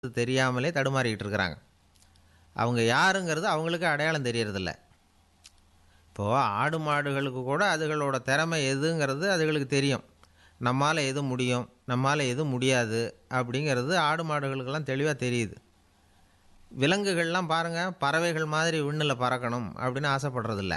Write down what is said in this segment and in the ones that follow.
தெரியாமலே தடுமாறிக்கிட்டு இருக்கிறாங்க அவங்க யாருங்கிறது அவங்களுக்கு அடையாளம் தெரியறதில்ல இப்போது ஆடு மாடுகளுக்கு கூட அதுகளோட திறமை எதுங்கிறது அதுகளுக்கு தெரியும் நம்மால் எது முடியும் நம்மால் எது முடியாது அப்படிங்கிறது ஆடு மாடுகளுக்கெல்லாம் தெளிவாக தெரியுது விலங்குகள்லாம் பாருங்கள் பறவைகள் மாதிரி விண்ணில் பறக்கணும் அப்படின்னு ஆசைப்படுறதில்ல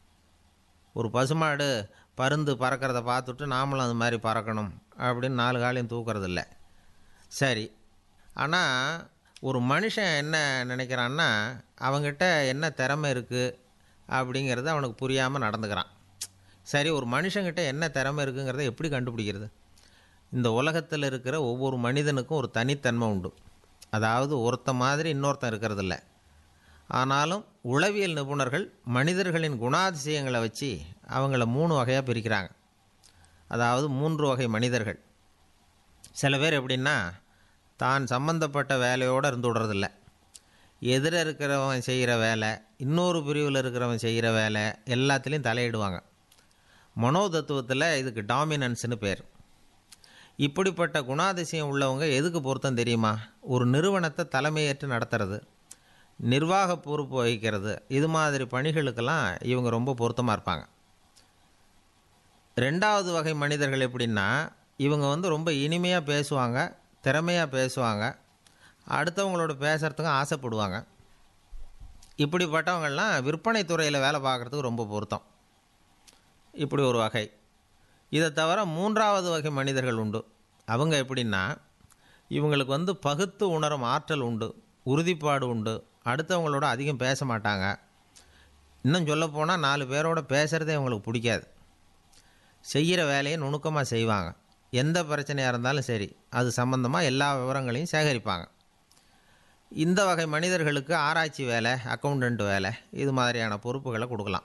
ஒரு பசுமாடு பருந்து பறக்கிறத பார்த்துட்டு நாமளும் அது மாதிரி பறக்கணும் அப்படின்னு நாலு காலையும் தூக்குறதில்ல சரி ஆனால் ஒரு மனுஷன் என்ன நினைக்கிறான்னா அவங்ககிட்ட என்ன திறமை இருக்குது அப்படிங்கிறது அவனுக்கு புரியாமல் நடந்துக்கிறான் சரி ஒரு மனுஷங்கிட்ட என்ன திறமை இருக்குங்கிறத எப்படி கண்டுபிடிக்கிறது இந்த உலகத்தில் இருக்கிற ஒவ்வொரு மனிதனுக்கும் ஒரு தனித்தன்மை உண்டு அதாவது ஒருத்த மாதிரி இன்னொருத்தன் இருக்கிறதில்ல ஆனாலும் உளவியல் நிபுணர்கள் மனிதர்களின் குணாதிசயங்களை வச்சு அவங்கள மூணு வகையாக பிரிக்கிறாங்க அதாவது மூன்று வகை மனிதர்கள் சில பேர் எப்படின்னா தான் சம்பந்தப்பட்ட வேலையோடு இருந்து விடுறதில்ல எதிர இருக்கிறவன் செய்கிற வேலை இன்னொரு பிரிவில் இருக்கிறவன் செய்கிற வேலை எல்லாத்துலேயும் தலையிடுவாங்க மனோதத்துவத்தில் இதுக்கு டாமினன்ஸ்னு பேர் இப்படிப்பட்ட குணாதிசயம் உள்ளவங்க எதுக்கு பொருத்தம் தெரியுமா ஒரு நிறுவனத்தை தலைமையேற்று நடத்துறது நிர்வாக பொறுப்பு வகிக்கிறது இது மாதிரி பணிகளுக்கெல்லாம் இவங்க ரொம்ப பொருத்தமாக இருப்பாங்க ரெண்டாவது வகை மனிதர்கள் எப்படின்னா இவங்க வந்து ரொம்ப இனிமையாக பேசுவாங்க திறமையாக பேசுவாங்க அடுத்தவங்களோட பேசுகிறதுக்கும் ஆசைப்படுவாங்க இப்படிப்பட்டவங்கள்லாம் விற்பனை துறையில் வேலை பார்க்குறதுக்கு ரொம்ப பொருத்தம் இப்படி ஒரு வகை இதை தவிர மூன்றாவது வகை மனிதர்கள் உண்டு அவங்க எப்படின்னா இவங்களுக்கு வந்து பகுத்து உணரும் ஆற்றல் உண்டு உறுதிப்பாடு உண்டு அடுத்தவங்களோட அதிகம் பேச மாட்டாங்க இன்னும் சொல்லப்போனால் நாலு பேரோட பேசுகிறதே அவங்களுக்கு பிடிக்காது செய்கிற வேலையை நுணுக்கமாக செய்வாங்க எந்த பிரச்சனையாக இருந்தாலும் சரி அது சம்மந்தமாக எல்லா விவரங்களையும் சேகரிப்பாங்க இந்த வகை மனிதர்களுக்கு ஆராய்ச்சி வேலை அக்கௌண்டன்ட் வேலை இது மாதிரியான பொறுப்புகளை கொடுக்கலாம்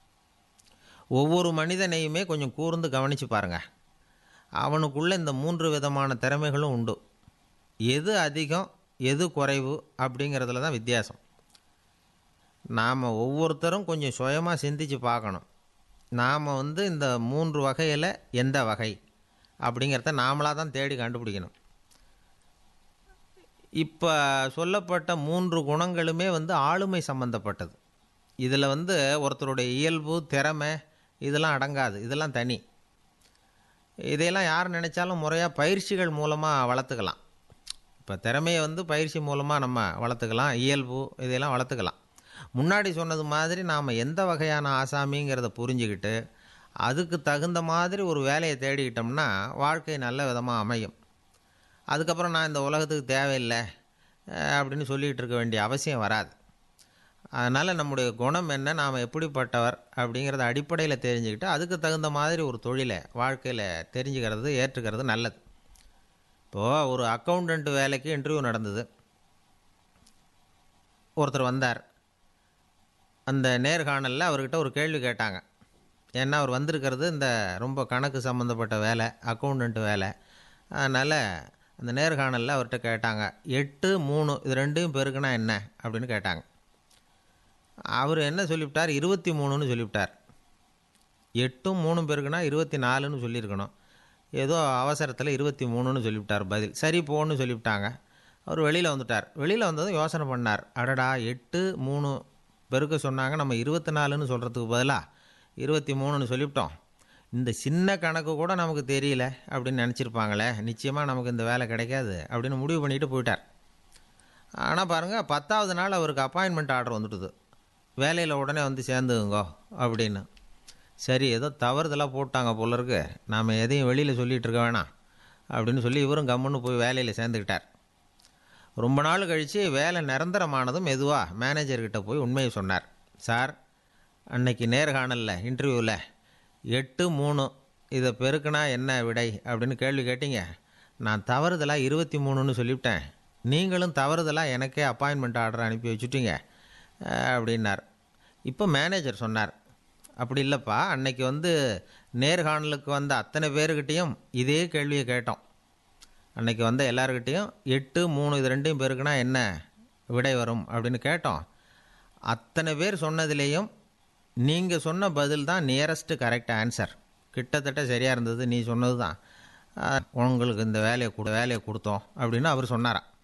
ஒவ்வொரு மனிதனையுமே கொஞ்சம் கூர்ந்து கவனித்து பாருங்கள் அவனுக்குள்ளே இந்த மூன்று விதமான திறமைகளும் உண்டு எது அதிகம் எது குறைவு அப்படிங்கிறதுல தான் வித்தியாசம் நாம் ஒவ்வொருத்தரும் கொஞ்சம் சுயமாக சிந்தித்து பார்க்கணும் நாம் வந்து இந்த மூன்று வகையில் எந்த வகை அப்படிங்கிறத நாமளாக தான் தேடி கண்டுபிடிக்கணும் இப்போ சொல்லப்பட்ட மூன்று குணங்களுமே வந்து ஆளுமை சம்பந்தப்பட்டது இதில் வந்து ஒருத்தருடைய இயல்பு திறமை இதெல்லாம் அடங்காது இதெல்லாம் தனி இதையெல்லாம் யார் நினச்சாலும் முறையாக பயிற்சிகள் மூலமாக வளர்த்துக்கலாம் இப்போ திறமையை வந்து பயிற்சி மூலமாக நம்ம வளர்த்துக்கலாம் இயல்பு இதையெல்லாம் வளர்த்துக்கலாம் முன்னாடி சொன்னது மாதிரி நாம் எந்த வகையான ஆசாமிங்கிறத புரிஞ்சுக்கிட்டு அதுக்கு தகுந்த மாதிரி ஒரு வேலையை தேடிக்கிட்டோம்னா வாழ்க்கை நல்ல விதமாக அமையும் அதுக்கப்புறம் நான் இந்த உலகத்துக்கு தேவையில்லை அப்படின்னு சொல்லிகிட்டு இருக்க வேண்டிய அவசியம் வராது அதனால் நம்முடைய குணம் என்ன நாம் எப்படிப்பட்டவர் அப்படிங்கிறத அடிப்படையில் தெரிஞ்சுக்கிட்டு அதுக்கு தகுந்த மாதிரி ஒரு தொழிலை வாழ்க்கையில் தெரிஞ்சுக்கிறது ஏற்றுக்கிறது நல்லது இப்போது ஒரு அக்கௌண்டண்ட் வேலைக்கு இன்டர்வியூ நடந்தது ஒருத்தர் வந்தார் அந்த நேர்காணலில் அவர்கிட்ட ஒரு கேள்வி கேட்டாங்க ஏன்னா அவர் வந்திருக்கிறது இந்த ரொம்ப கணக்கு சம்மந்தப்பட்ட வேலை அக்கௌண்டண்ட் வேலை அதனால் அந்த நேர்காணலில் அவர்கிட்ட கேட்டாங்க எட்டு மூணு இது ரெண்டையும் பெருக்குனா என்ன அப்படின்னு கேட்டாங்க அவர் என்ன சொல்லிவிட்டார் இருபத்தி மூணுன்னு சொல்லிவிட்டார் எட்டும் மூணும் பேருக்குன்னா இருபத்தி நாலுன்னு சொல்லியிருக்கணும் ஏதோ அவசரத்தில் இருபத்தி மூணுன்னு சொல்லிவிட்டார் பதில் சரி போன்னு சொல்லிவிட்டாங்க அவர் வெளியில் வந்துட்டார் வெளியில் வந்ததும் யோசனை பண்ணார் அடடா எட்டு மூணு பெருக்க சொன்னாங்க நம்ம இருபத்தி நாலுன்னு சொல்கிறதுக்கு பதிலாக இருபத்தி மூணுன்னு சொல்லிவிட்டோம் இந்த சின்ன கணக்கு கூட நமக்கு தெரியல அப்படின்னு நினச்சிருப்பாங்களே நிச்சயமாக நமக்கு இந்த வேலை கிடைக்காது அப்படின்னு முடிவு பண்ணிட்டு போயிட்டார் ஆனால் பாருங்கள் பத்தாவது நாள் அவருக்கு அப்பாயின்மெண்ட் ஆர்டர் வந்துட்டுது வேலையில் உடனே வந்து சேர்ந்துங்கோ அப்படின்னு சரி ஏதோ தவறுதலாக போட்டாங்க போல இருக்கு நாம் எதையும் வெளியில் சொல்லிகிட்டு இருக்க வேணாம் அப்படின்னு சொல்லி இவரும் கம்முன்னு போய் வேலையில் சேர்ந்துக்கிட்டார் ரொம்ப நாள் கழித்து வேலை நிரந்தரமானதும் மெதுவாக மேனேஜர்கிட்ட போய் உண்மையை சொன்னார் சார் அன்னைக்கு நேர்காணலில் இன்டர்வியூவில் எட்டு மூணு இதை பெருக்குனா என்ன விடை அப்படின்னு கேள்வி கேட்டீங்க நான் தவறுதலாக இருபத்தி மூணுன்னு சொல்லிவிட்டேன் நீங்களும் தவறுதலாக எனக்கே அப்பாயின்மெண்ட் ஆர்டர் அனுப்பி வச்சுட்டீங்க அப்படின்னார் இப்போ மேனேஜர் சொன்னார் அப்படி இல்லைப்பா அன்னைக்கு வந்து நேர்காணலுக்கு வந்த அத்தனை பேர்கிட்டையும் இதே கேள்வியை கேட்டோம் அன்னைக்கு வந்த எல்லாருக்கிட்டேயும் எட்டு மூணு இது ரெண்டையும் பேருக்குனா என்ன விடை வரும் அப்படின்னு கேட்டோம் அத்தனை பேர் சொன்னதுலேயும் நீங்கள் சொன்ன பதில் தான் நியரஸ்ட்டு கரெக்ட் ஆன்சர் கிட்டத்தட்ட சரியாக இருந்தது நீ சொன்னது தான் உங்களுக்கு இந்த வேலையை கொடு வேலையை கொடுத்தோம் அப்படின்னு அவர் சொன்னாராம்